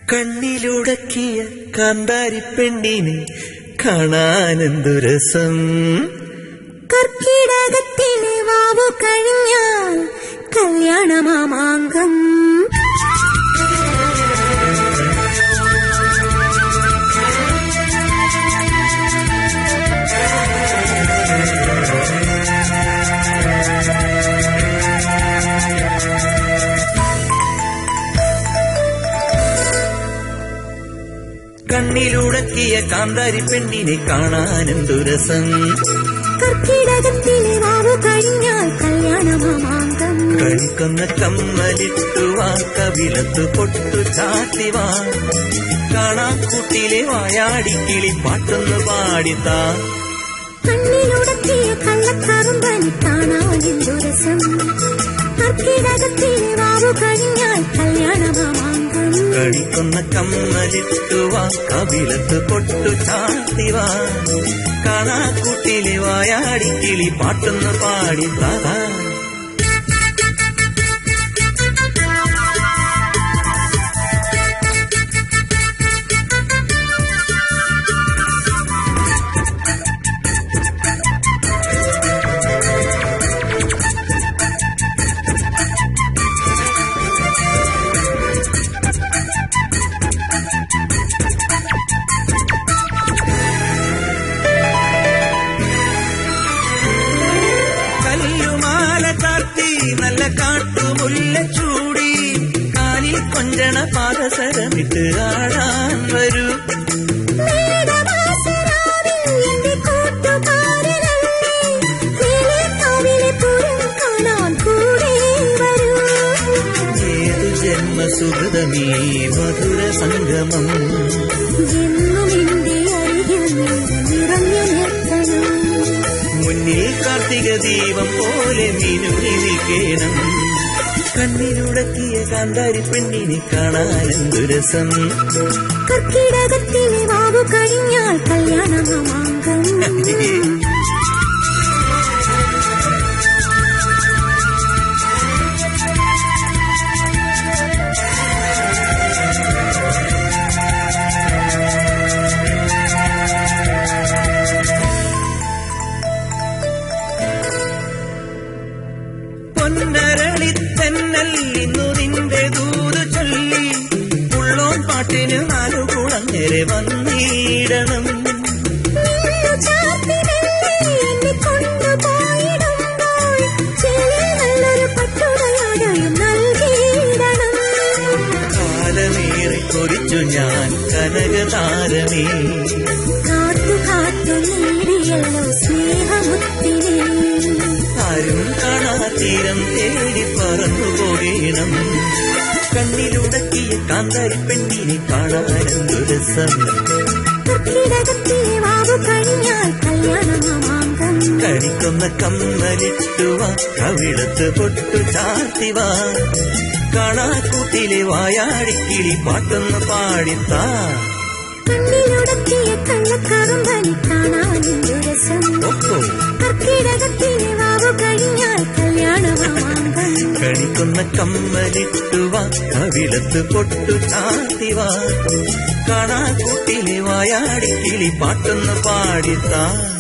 കണ്ണിലുടക്കിയ കാന്താരി പെണ്ണിനെ കാണാനെന്തു രസം കർക്കിടകത്തിലെ വാവു കഴിഞ്ഞാൽ കല്യാണമാമാങ്കം കണ്ണിലുടക്കിയ കാന്താരി പെണ്ണിനെ കാണാനെന്തു രസം കർക്കിടകത്തിലെ വാവു കഴിഞ്ഞാൽ കല്യാണമാമാങ്കം കണിക്കൊന്ന കമ്മലിട്ടുവാ കവിലത്തു പൊട്ടു ചാത്തിവാ കാണാക്കൂട്ടിലെ വായാടി കിളി പാട്ടൊന്ന് പാടിത്താ കണ്ണിലുടക്കിയ കള്ളക്കറുമ്പനി കാണാനെന്തു രസം കർക്കിടകത്തിലെ വാവു കഴിഞ്ഞാൽ കല്യാണമാമാങ്കം കണിക്കൊന്ന കമ്മലിട്ടുവാ കവിലത്ത് പൊട്ടു ചാത്തിവാ കാണാക്കൂട്ടിലെ വായാടി കിളി പാട്ടൊന്ന് പാടിത്താ കല്ലുമാല ചാർത്തി നല്ല കാട്ടുമുല്ല ചൂടി കാലിൽ കൊഞ്ചണ പാദസരമിട്ട് ആടാൻ വരൂ എന്റെ കൂട്ടുകാരനല്ലേ നീലേ കാവിലെ പൂരം കാണാൻ കൂടെ വരൂ ഏതു ജന്മസുഹൃതമീ മധുര സംഗമം എന്നും എന്റെ അരികിൽ നീ നിറഞ്ഞു നിർത്തണം മുന്നിൽ കാർത്തിക ദീപം പോലെ മിനുങ്ങി നിൽക്കണം കണ്ണിലുടക്കിയ കാന്താരി പെണ്ണിനെ കാണാനെന്തു രസം കർക്കിടകത്തിലെ വാവു കഴിഞ്ഞാൽ കല്യാണമാമാങ്കം പൊന്നരളി തെന്നൽ ഇന്നു നിന്റെ ദൂത് ചൊല്ലി ഉള്ളോൻ പാട്ടിന് നാലു കുളങ്ങരെ വന്നിടണം നിന്നു ചാർത്തിനല്ലേ എന്നെ കൊണ്ടുപോയിടുമ്പോൾ ചെറിയ നല്ലൊരു പട്ടുടയാടയും നൽകിയിടണം കാലമേറെ കൊതിച്ചു ഞാൻ കനകതാരമേ കാത്തു കാത്തു നേടിയല്ലോ സ്നേഹമുത്തിനെ ആരും കാണാ തീരം തേടി പറന്നു പോകണം കണ്ണിലുടക്കിയ കാന്താരി പെണ്ണിനെ കാണാനെന്തു രസം കർക്കിടകത്തിലെ വാവു കഴിഞ്ഞാൽ കല്യാണമാമാങ്കം കണിക്കൊന്ന കമ്മലിട്ടുവാ കവിളത്ത് പൊട്ടു ചാർത്തിവാ കാണാക്കൂട്ടിലെ വായാടിക്കിളി പാട്ടൊന്ന് പാടിത്താ കണ്ണിലുടക്കിയ കള്ളക്കറുമ്പനി കാണാനെന്തു രസം ഓഹോ കർക്കിടകത്തിലെ വാവു കഴിഞ്ഞാൽ കല്യാണമാമാങ്കം കണിക്കൊന്ന കമ്മലിട്ടുവാ കവിളത്ത് പൊട്ടു ചാർത്തിവാ കാണാക്കൂട്ടിലെ വായാടിക്കിളി പാട്ടൊന്ന് പാടിത്താ